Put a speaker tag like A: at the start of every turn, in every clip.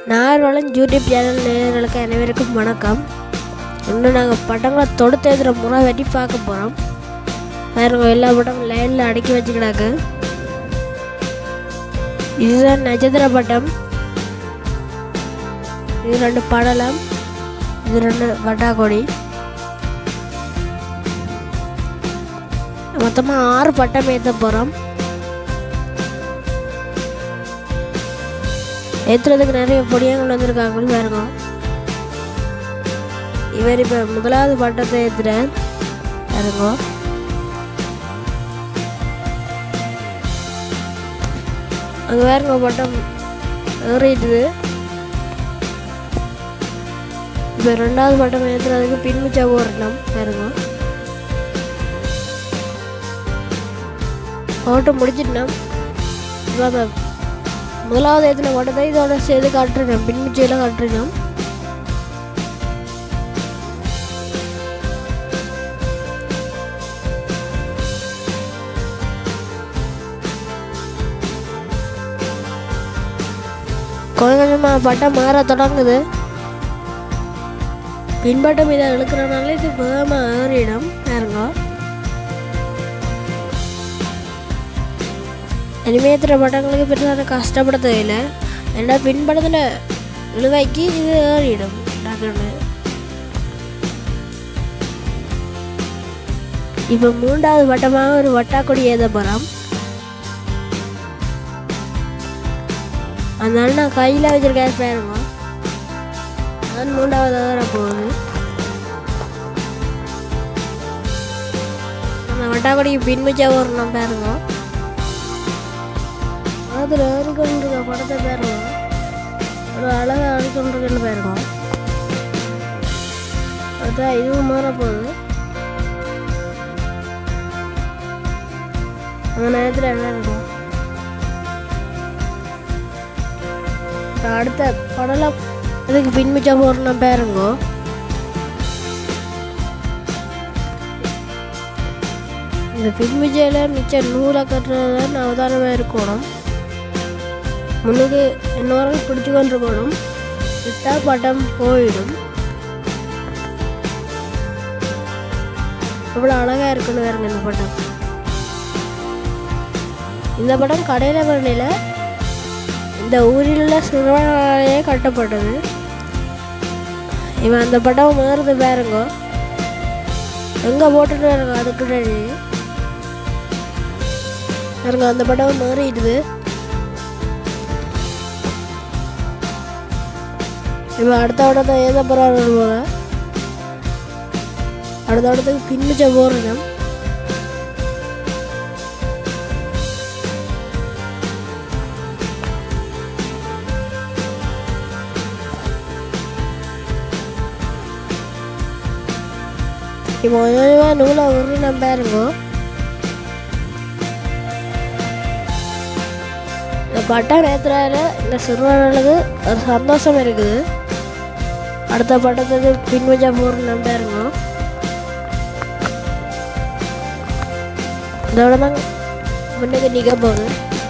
A: நார்வலன் YouTube channel நேயர்களுக்கு அனைவருக்கும் வணக்கம் இன்னும் நாங்கள் படங்களை தொடுத்து எழுதுகிற முறை வெட்டி பார்க்க போகிறோம் வேறு எல்லா படமும் லைனில் அடுக்கி வச்சுக்கிடாக்கு இதுதான் நட்சத்திர பட்டம் இது ரெண்டு படலம் இது ரெண்டு வட்டாக்கொடி மொத்தமாக ஆறு பட்டம் ஏற்ற போகிறோம் ஏற்றுறதுக்கு நிறைய பொடியங்கள் வந்திருக்காங்கன்னு பாருங்க இவர் இப்போ முதலாவது பட்டத்தை ஏற்றுறார் பாருங்க அங்கே பாருங்க பட்டம் ஏறிட்டுது இப்போ ரெண்டாவது பட்டம் ஏற்றுறதுக்கு பின்மிச்சா போடணும் பாருங்க ஓட்டம் முடிச்சிட்டோம் இப்போ அந்த முதலாவது எத்தனை பட்டத்தை இதோட சேர்த்து காட்டுறோம் பின்மிச்சையில் காட்டுறோம் கொஞ்சம் கொஞ்சமாக பட்டம் மாற தொடங்குது பின்பட்டம் இதை இழுக்கிறனால இது வேகமாக ஏறிடும் பாருங்க இனிமேத்துற படங்களுக்கு பெருசாக கஷ்டப்பட தேவையில்லை ஏன்னா பின்படத்தில் இழுவைக்கு இது ஏறிடும் டக்குன்னு இப்போ மூன்றாவது வட்டமாக ஒரு வட்டாக்கொடி ஏத போகிறோம் அந்த அண்ணன் கையில் வச்சிருக்காரு பாருங்க அது மூன்றாவது வர போகுது அந்த வட்டாக்கொடிக்கு பின்மிச்சா வரணும் பாருங்க அதில் ஏறிக்கொண்டிருக்க படத்தை பாருங்க ஒரு அழகாக ஆடிக்கொண்டிருக்கன்னு பாருங்க அதான் இதுவும் மாற போகுது அந்த நேரத்தில் என்ன இருக்கும் அடுத்த படலாம் இதுக்கு பின்மிச்சா போடணும் பாருங்க இந்த பின்மிச்சையில் மிச்சம் நூலை கட்டுறது தான் அவதானமாக இருக்கணும் முன்னுக்கு இன்னொரு பிடிச்சு கொண்டு போகணும் விட்டா பட்டம் போயிடும் இவ்வளோ அழகாக இருக்குன்னு வேறுங்க இந்த பட்டம் இந்த படம் கடையில் வரையில் இந்த ஊரில் உள்ள சிறுவனாலேயே கட்டப்பட்டது இவன் அந்த படம் மாறுது பாருங்க எங்கே போட்டுட்டு பாருங்க அதுக்கு பாருங்க அந்த படம் மாறிடுது இவன் அடுத்த இடத்த ஏத போகிறாரு போல அடுத்த இடத்துக்கு பின்னிச்ச போறணும் இப்போ கொஞ்சமாக நூலை உருணும் பாருங்க இந்த பட்டம் ஏற்றுறாரு இந்த சிறுவர்களுக்கு ஒரு சந்தோஷம் இருக்குது அடுத்த பட்டத்துக்கு பின்வச்சா போடணும் பாருங்க இதோட தான் முன்னுக்கு நிற்க போகுது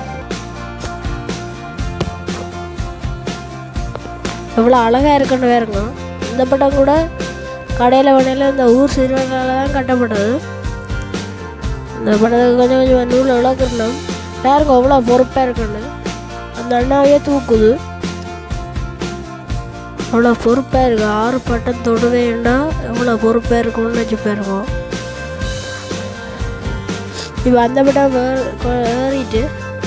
A: எவ்வளோ அழகாக இருக்குன்னு பாருங்க இந்த படம் கூட கடையில் வண்டையில் இந்த ஊர் சிறுவர்களால் தான் கட்டப்பட்டது இந்த படத்துக்கு கொஞ்சம் கொஞ்சம் நூல் இழக்கணும் யாருக்கும் அவ்வளோ பொறுப்பாக இருக்குன்னு அந்த அண்ணாவையே தூக்குது அவ்வளோ பொறுப்பாக இருக்கு ஆறு பட்டம் தொடுவேன்னா எவ்வளோ பொறுப்பாக இருக்கும்னு வச்சு பாருங்க இப்போ அந்த பட்டம் ஏறிட்டு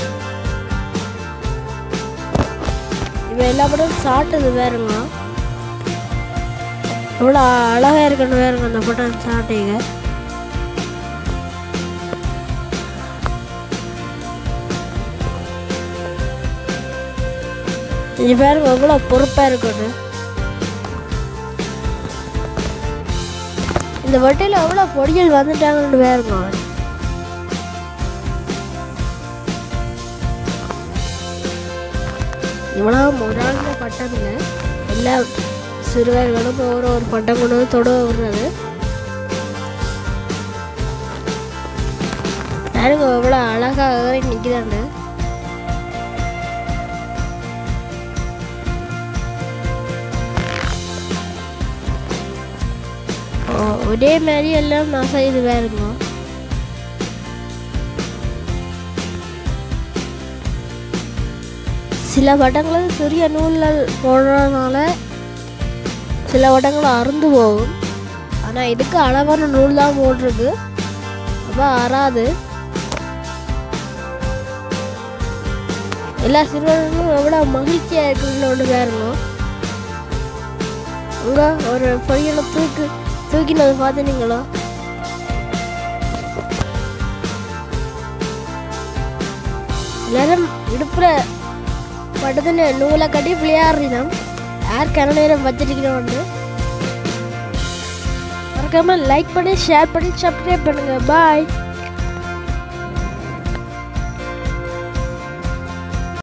A: இப்போ எல்லா படமும் சாட்டுது வேறுங்க எவ்வளோ அழகாக இருக்குன்னு வேறுங்க அந்த பட்டம் சாட்டைங்க இது பாருங்க எவ்வளோ பொறுப்பாக இருக்கணும் இந்த வட்டியில் எவ்வளோ பொடிகள் வந்துட்டாங்கன்னு பாருங்க இவ்வளோ முதலாளி பட்டம் இல்லை எல்லா சிறுவர்களும் ஒரு ஒரு பட்டம் கொண்டு வந்து தொட விடுறது பாருங்க எவ்வளோ அழகாக ஏறி நிற்கிறாண்டு ஒரே மாதிரி எல்லாம் நான் செய்து பாருங்க சில வடங்கள் சிறிய நூல்கள் போடுறதுனால சில வடங்கள் அறுந்து போகும் ஆனால் இதுக்கு அளவான நூல் தான் போட்டிருக்கு அப்போ அறாது எல்லா சிறுவர்களும் எவ்வளோ மகிழ்ச்சியாக இருக்குன்னு ஒன்று பாருங்க உங்க ஒரு பொரியலை தூக்கு தூக்கினது பார்த்துனீங்களா எல்லாரும் இடுப்புல படுதுன்னு நூலை கட்டி விளையாடுறோம் யார் கன நேரம் வச்சிருக்கிறோம்னு மறக்காம லைக் பண்ணி ஷேர் பண்ணி சப்ஸ்கிரைப் பண்ணுங்க பாய்